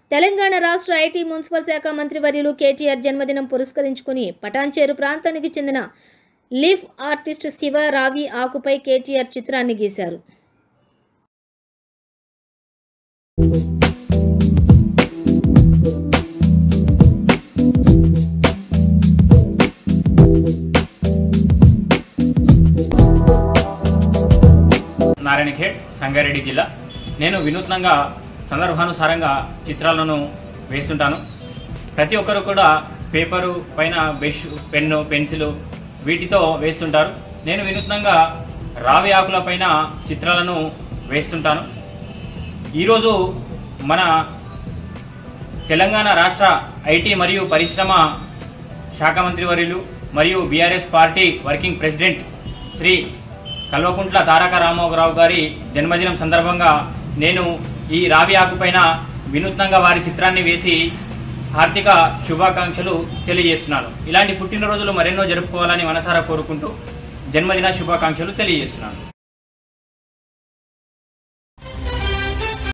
తెలంగాణ రాష్ట్ర IT municipal శాఖ మంత్రివర్యులు కేటీఆర్ జన్మదినం పురస్కరించుకుని పటాన్చేరు ప్రాంతానికి చెందిన లీఫ్ ఆర్టిస్ట్ శివ రావి ఆకుపై కేటీఆర్ చిత్రాన్ని గీశారు నారాయణఖేడ్ సంగారెడ్డి జిల్లా నేను వినూత్నంగా సందర్భానుసారంగా చిత్రాలను వేస్తుంటాను ప్రతి ఒక్కరు కూడా పేపరు పైన బ్రష్ పెన్ను పెన్సిల్ వీటితో వేస్తుంటారు నేను వినూత్నంగా రావి ఆకుల పైన చిత్రాలను వేస్తుంటాను ఈరోజు మన తెలంగాణ రాష్ట్ర ఐటీ మరియు పరిశ్రమ శాఖ మంత్రివర్యులు మరియు BRS party working president Shri Kalvakuntla Taraka Ramarao గారి జన్మదినం సందర్భంగా నేను ఈ రావి ఆకు పైన వినూత్నంగా వారి చిత్రాన్ని వేసి హార్దిక శుభాకాంక్షలు తెలియజేస్తున్నాను ఇలాంటి పుట్టినరోజులు మరెన్నో జరుపుకోవాలని మనసారా కోరుకుంటూ జన్మదిన శుభాకాంక్షలు తెలియజేస్తున్నాను